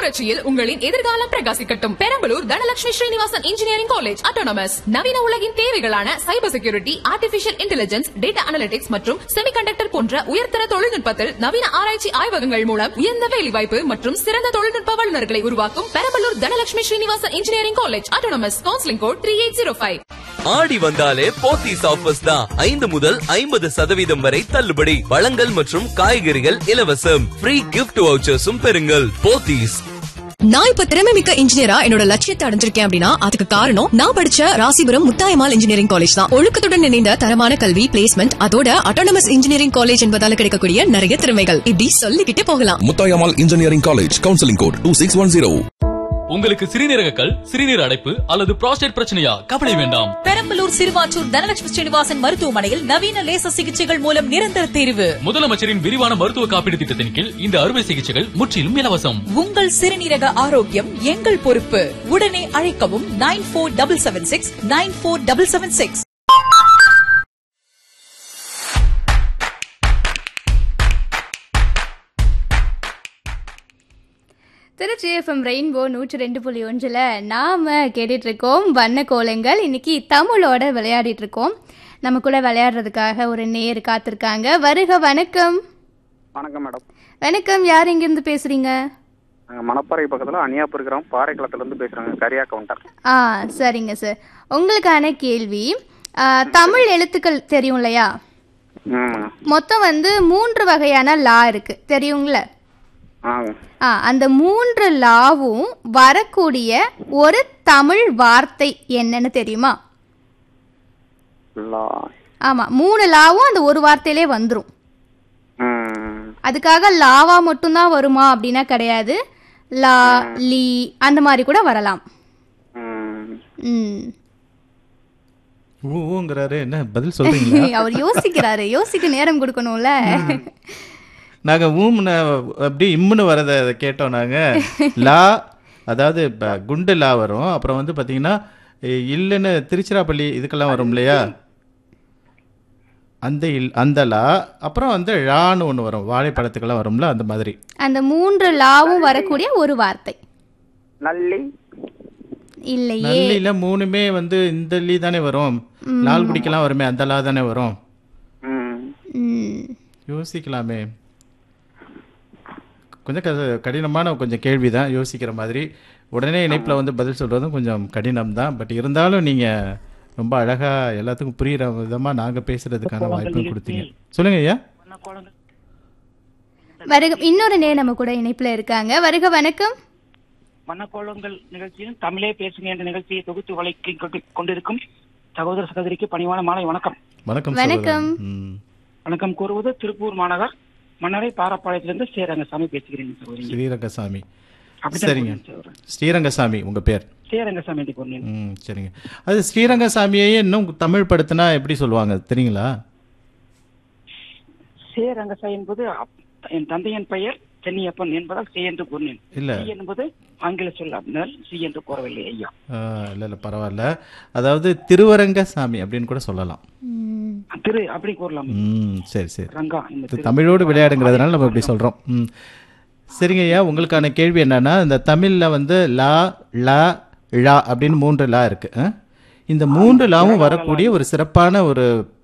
புரட்சியில் உங்களின் எதிர்காலம் பிரகாசிக்கட்டும் Perambalur Dhanalakshmi Srinivasan engineering college autonomous நவீன உலகின் தேவைகளான cyber security artificial intelligence data analytics மற்றும் செமிகண்டக்டர் போன்ற உயர்தர தொழில்நுட்பத்தில் நவீன ஆராய்ச்சி ஆய்வகங்கள் மூலம் உயர்ந்த வேலைவாய்ப்பு மற்றும் சிறந்த தொழில்நுட்ப வல்லுநர்களை உருவாக்கும் Perambalur Dhanalakshmi Srinivasan engineering college autonomous counselling code three eight zero five ஆடி வந்தாலே போத்தீஸ் ஆஃபர்ஸ் தான் ஐந்து முதல் ஐம்பது சதவீதம் வரை தள்ளுபடி பழங்கள் மற்றும் காய்கறிகள் இலவசம் ஃப்ரீ கிஃப்ட் வவுச்சர்ஸும் பெறுங்கள் போத்தீஸ் நான் இப்ப திறமை மிக்க இன்ஜினியரா என்னோட லட்சியத்தை அடைஞ்சிருக்கேன் அப்படின்னா அதுக்கு காரணம் நான் படிச்ச ராசிபுரம் முத்தாயமால் இன்ஜினியரிங் காலேஜ் தான் ஒழுக்கத்துடன் இணைந்த தரமான கல்வி பிளேஸ்மெண்ட் அதோட அட்டானமஸ் இன்ஜினியரிங் காலேஜ் என்பதால கிடைக்கக்கூடிய நிறைய திறமைகள் இப்படி சொல்லிக்கிட்டே போகலாம் Muthayammal engineering college counselling code two six one zero உங்களுக்கு சிறுநீரக கல் சிறுநீர் அடைப்பு அல்லது புரோஸ்டேட் பிரச்சனையா கவலை வேண்டாம் பெரம்பலூர் சிறுவாச்சூர் தனலட்சுமி ஸ்ரீனிவாசன் மருத்துவமனையில் நவீன லேசர் சிகிச்சைகள் மூலம் நிரந்தர தீர்வு முதலமைச்சரின் விரிவான மருத்துவ காப்பீடு திட்டத்தின் கீழ் இந்த அறுவை சிகிச்சைகள் முற்றிலும் இலவசம் உங்கள் சிறுநீரக ஆரோக்கியம் எங்கள் பொறுப்பு உடனே அழைக்கவும் nine four double seven six nine four double seven six Trichy FM rainbow நூற்றி ரெண்டு புள்ளி ஒன்றில் நாம் கேட்டுட்டு இருக்கோம் வண்ண கோலங்கள் இன்னைக்கு தமிழோட விளையாடிட்டு இருக்கோம் நம்ம கூட விளையாடுறதுக்காக ஒரு நேர் காத்திருக்காங்க வருக வணக்கம் வணக்கம் மேடம் வணக்கம் யார் இங்கிருந்து பேசுறீங்க நாங்கள் மணப்பாறை பக்கத்தில் அணியாப்பு இருக்கிறோம் பாறைக்குளத்துலேருந்து பேசுகிறோங்க கரியா கவுண்டர் ஆ சரிங்க சார் உங்களுக்கான கேள்வி ஆ, தமிழ் எழுத்துக்கள் தெரியும் இல்லையா ம் மொத்தம் வந்து மூன்று வகையான லா இருக்கு தெரியுங்கள ஆ ஆ அந்த மூன்று லாவும் வரக்கூடிய ஒரு தமிழ் வார்த்தை என்னன்னு தெரியுமா லா ஆமா மூணு லாவும் அந்த ஒரு வார்த்தையிலே வந்துரும் ம் அதுக்காக லாவா மட்டும்தான் வருமா அப்படின்னா கிடையாது லா லீ அந்த மாதிரி கூட வரலாம் ம் ம் ஊங்கிறாரு என்ன பதில் சொல்றீங்களா அவர் யோசிக்கிறாரு யோசிக்க நேரம் கொடுக்கணும்ல நாங்க ஊம்னு அப்படி இம்முன்னு வரதை கேட்டோம் நாங்க லா அதாவது இப்ப குண்டு லா வரும் அப்புறம் வந்து பாத்தீங்கன்னா இ- இல்லைன்னு திருச்சிராப்பள்ளி இதுக்கெல்லாம் வரும் இல்லையா அந்த இல் அந்த லா அப்புறம் வந்து ழான்னு ஒன்று வரும் வாழைப்பழத்துக்கெல்லாம் வரும்ல அந்த மாதிரி அந்த மூன்று லாவும் வரக்கூடிய ஒரு வார்த்தை நல்லி இல்லையே நல்லில மூணுமே வந்து இந்த லீ தானே வரும் லால்குடிக்கெல்லாம் வருமே அந்த லா தானே வரும் ம் ம் யோசிக்கலாமே கொஞ்சம் க- கடினமான கொஞ்சம் கேள்வி தான் யோசிக்கிற மாதிரி உடனே இணைப்பில் வந்து பதில் சொல்கிறதும் கொஞ்சம் கடினம் தான் பட் இருந்தாலும் நீங்கள் ரொம்ப அழகாக எல்லாத்துக்கும் புரிகிற விதமாக நாங்கள் பேசுகிறதுக்கான வாய்ப்பும் கொடுத்தீங்க சொல்லுங்க ஐயா வருக இன்னொரு நே நம்ம கூட இணைப்புல இருக்காங்க வருக வணக்கம் வண்ணக்கோளங்கள் நிகழ்ச்சியில் தமிழே பேசுங்க என்ற நிகழ்ச்சியை தொகுத்து வழங்கி கொண்டு- கொண்டிருக்கும் சகோதர சகோதரிக்கு பணிவான மாலை வணக்கம் வணக்கம் வணக்கம். சகோதரன். ம். வணக்கம் கூறுவது திருப்பூர் மாநகர் மன்னரை பாரப்பாளையத்திலிருந்து சேரங்கசாமி பேசுகிறேன் சகோதரி ஸ்ரீரங்கசாமி அப்படித்தான் சரிங்க கூறுவேன் சகோதரன். ஸ்ரீரங்கசாமி உங்கள் பேர் சேரங்கசாமி என்று கூறினேன் ம் சரிங்க அது ஸ்ரீரங்கசாமியையே இன்னும் தமிழ் படுத்தினா எப்படி சொல்லுவாங்க தெரியுங்களா சேரங்கசா என்பது அப்- என் தந்தையின் பெயர் சென்னியப்பன் என்பதால் சி என்று கூறினேன் இல்ல. சி என்பது ஆங்கில சொல் அப்படினால் சி என்று கூறவில்லை ஐயா இல்லை இல்லை பரவாயில்ல அதாவது திருவரங்கசாமி அப்படின்னு கூட சொல்லலாம் ம், திரு அப்படி கூறலாம் ம் சரி சரி ரங்கா இந்த இது திரு- தமிழோடு விளையாடுங்கிறதுனால நம்ம இப்படி சொல்கிறோம் ம் சரிங்க ஐயா உங்களுக்கான கேள்வி என்னன்னா இந்த தமிழில் வந்து லா லா ழா அப்படின்னு மூன்று லா இருக்கு ஆ? இந்த மூன்று லாவும் வரக்கூடிய ஒரு சிறப்பான ஒரு